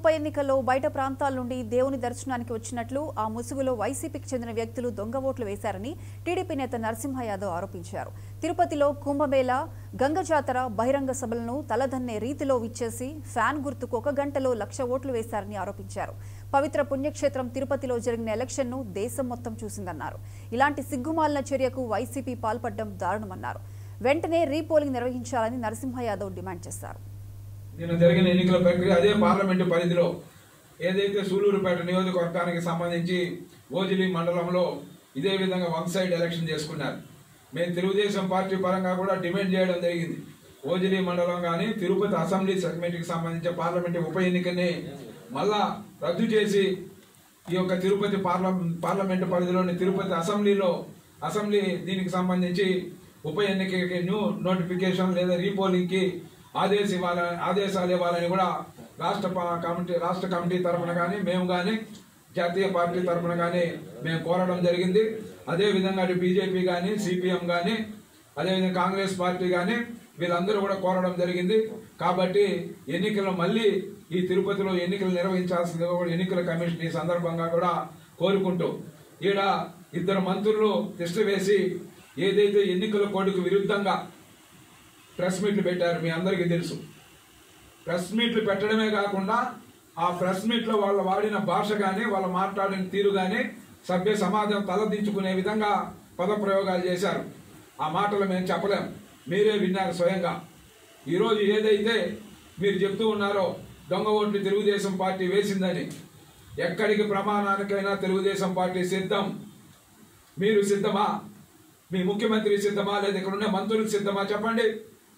ఉప ఎన్నికల్లో బయట ప్రాంతాల నుండి దేవుని దర్శనానికి వచ్చినట్లు ఆ ముసుగులో వైసీపీకి చెందిన వ్యక్తులు దొంగ ఓట్లు వేశారని టీడీపీ నేత నరసింహ యాదవ్ ఆరోపించారు తిరుపతిలో కుంభమేళ గంగ జాతర బహిరంగ సభలను తలదన్నే రీతిలో విచ్చేసి ఫ్యాన్ గుర్తుకు ఒక గంటలో లక్ష ఓట్లు వేశారని ఆరోపించారు పవిత్ర పుణ్యక్షేత్రం తిరుపతిలో జరిగిన ఎలక్షన్ను దేశం మొత్తం చూసిందన్నారు ఇలాంటి సిగ్గుమాలిన చర్యకు వైసీపీ పాల్పడడం దారుణమన్నారు వెంటనే రీపోలింగ్ నిర్వహించాలని నరసింహ యాదవ్ డిమాండ్ చేశారు నిన్న జరిగిన ఎన్నికల ప్రక్రియ అదే పార్లమెంటు పరిధిలో ఏదైతే సూలూరుపేట నియోజకవర్గానికి సంబంధించి ఓజిలి మండలంలో ఇదే విధంగా వన్ సైడ్ ఎలక్షన్ చేసుకున్నారు మేము తెలుగుదేశం పార్టీ పరంగా కూడా డిమాండ్ చేయడం జరిగింది ఓజిలి మండలం కానీ తిరుపతి అసెంబ్లీ సెగ్మెంట్కి సంబంధించిన పార్లమెంటు ఉప ఎన్నికని మళ్ళా రద్దు చేసి ఈ యొక్క తిరుపతి పార్ల పార్లమెంటు పరిధిలోని తిరుపతి అసెంబ్లీలో అసెంబ్లీ దీనికి సంబంధించి ఉప ఎన్నికకి న్యూ నోటిఫికేషన్ లేదా రీపోలింగ్కి ఆదేశ ఇవ్వాలని ఆదేశాలు ఇవ్వాలని కూడా రాష్ట్ర పా- కమిటీ రాష్ట్ర కమిటీ తరఫున కానీ మేము కానీ జాతీయ పార్టీ తరఫున కానీ మేము కోరడం జరిగింది అదేవిధంగా అటు బీజేపీ కానీ సిపిఎం కానీ అదేవిధంగా కాంగ్రెస్ పార్టీ కానీ వీళ్ళందరూ కూడా కోరడం జరిగింది కాబట్టి ఎన్నికలు మళ్ళీ ఈ తిరుపతిలో ఎన్నికలు నిర్వహించాల్సిందిగా కూడా ఎన్నికల కమిషన్ ఈ సందర్భంగా కూడా కోరుకుంటూ ఈడ ఇద్దరు మంత్రులు తిష్ట వేసి ఏదైతే ఎన్నికల కోడ్కు విరుద్ధంగా ప్రెస్ మీట్లు పెట్టారు మీ అందరికీ తెలుసు ప్రెస్ మీట్లు పెట్టడమే కాకుండా ఆ ప్రెస్ మీట్లో వాళ్ళు వాడిన భాష కానీ వాళ్ళు మాట్లాడిన తీరు కానీ సభ్య సమాజం తలదించుకునే విధంగా పదప్రయోగాలు చేశారు ఆ మాటలు మేము చెప్పలేం మీరే విన్నారు స్వయంగా ఈరోజు ఏదైతే మీరు చెప్తూ ఉన్నారో దొంగ ఓట్లు తెలుగుదేశం పార్టీ వేసిందని ఎక్కడికి ప్రమాణానికైనా తెలుగుదేశం పార్టీ సిద్ధం మీరు సిద్ధమా మీ ముఖ్యమంత్రి సిద్ధమా లేదా ఇక్కడ ఉన్న మంత్రులు సిద్ధమా చెప్పండి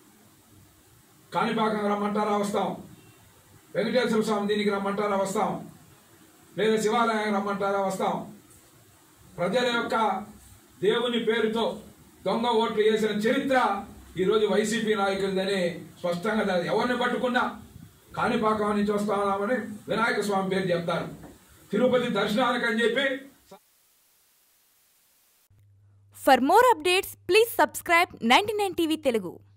కాణిపాకం రమ్మంటారా వస్తాం వెంకటేశ్వర స్వామి దీనికి రమ్మంటారా వస్తాం లేదా శివాలయం రమ్మంటారా వస్తాం ప్రజల యొక్క దేవుని పేరుతో దొంగ ఓట్లు వేసిన చరిత్ర ఈరోజు వైసీపీ నాయకులదని స్పష్టంగా తెలియదు. ఎవరిని పట్టుకున్నా కాణిపాకం నుంచి వస్తామని వినాయక స్వామి పేరు చెప్తారు తిరుపతి దర్శనానికి అని చెప్పి For more updates, please subscribe 99 TV Telugu.